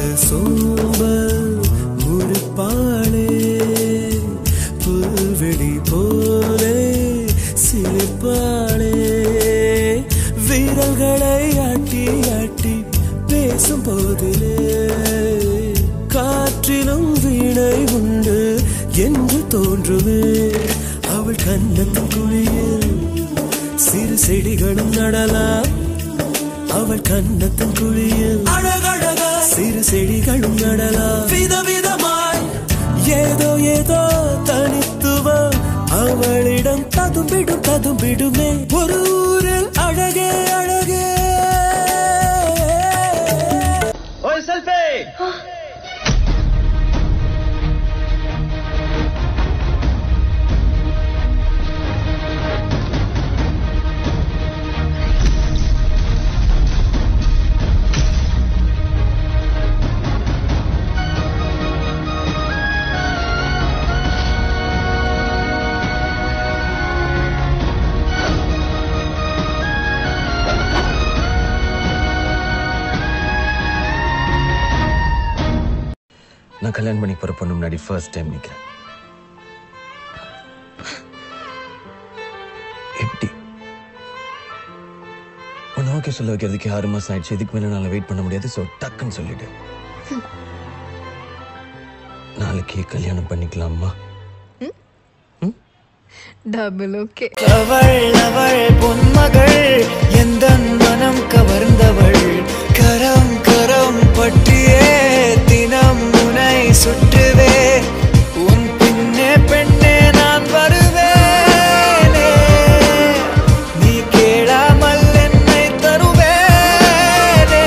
பகல் சோம்பல் முழுப்பாளே புல்வெளி போலே சிலிர்ப்பாளே வீரல்களை ஆட்டி ஆட்டி பேசும் போதிலே காற்றிலும் வீணை உண்டு என்று தோன்றுமே அவள் கண்ணத்தின் குழியில் சிறு செடிகளும் நடலாம் அவள் கண்ணத்தின் குழியில் அழகழகா சிறு செடிகளும் நடலாம் விதவிதமாய் ஏதோ ஏதோ தனித்துவம் அவளிடம் ததும்பிடும் ததும்பிடுமே ஒரு ஊரில் அழகே அழகே ஓய் செல்ஃபி நான் கல்யாணம் பண்ணி போற பொண்ணு முன்னாடி ஃபர்ஸ்ட் டைம் நிக்கிறேன் எப்படி உன்னை ஓகே சொல்ல வைக்கிறதுக்கு ஆறு மாசம் ஆயிடுச்சு இதுக்கு மேல என்னால வெயிட் பண்ண முடியாது ஸோ டக்குன்னு சொல்லிடு நாளைக்கு கல்யாணம் பண்ணிக்கலாமா டபுள் ஓகே அவள் அவள் பொன்மகள் எந்த மனம் கவர்ந்தவள் கரம் கரம் பற்றியே தினம் முனை சுற்றுவே உன் பின்னே பெண்ணே நான் வருவேனே நீ கேளாமல் என்னை தருவேனே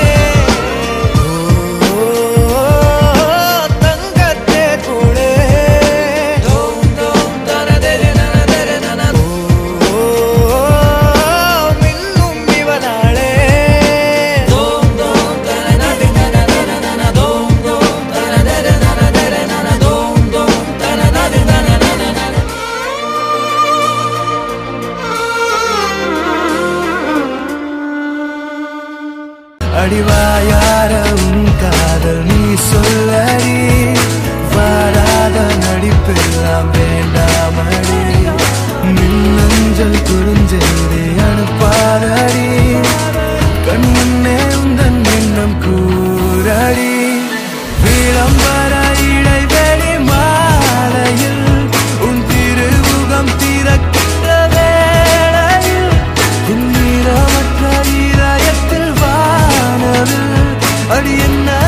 ஓ, தங்கத்தே கூடே தோம் தோம் தனதெரு நனதெரு நன ஓ, மின்னும் இவனாளே தோம் தோம் தனதெரு நனதெரு நன தோம் தோம் தனதெரு நனதெரு நன தோம் தோம் தனதெரு நனதெரு நன அடிவாயாரம் காதல் நீ சொல்லடி வாராத நடிப்பெல்லாம் வேண்டாமடி மின்னஞ்சல் குறுஞ்செய்தி அனுப்பாதடி கண் முன்னே உந்தன் எண்ணம் கூறடி விளம்பர இடைவெளி மாலையில் உன் திருமுகம் திறக்கின்ற வேளையில் என் நீரமற்ற இதயத்தில் வானவில் அடி என்ன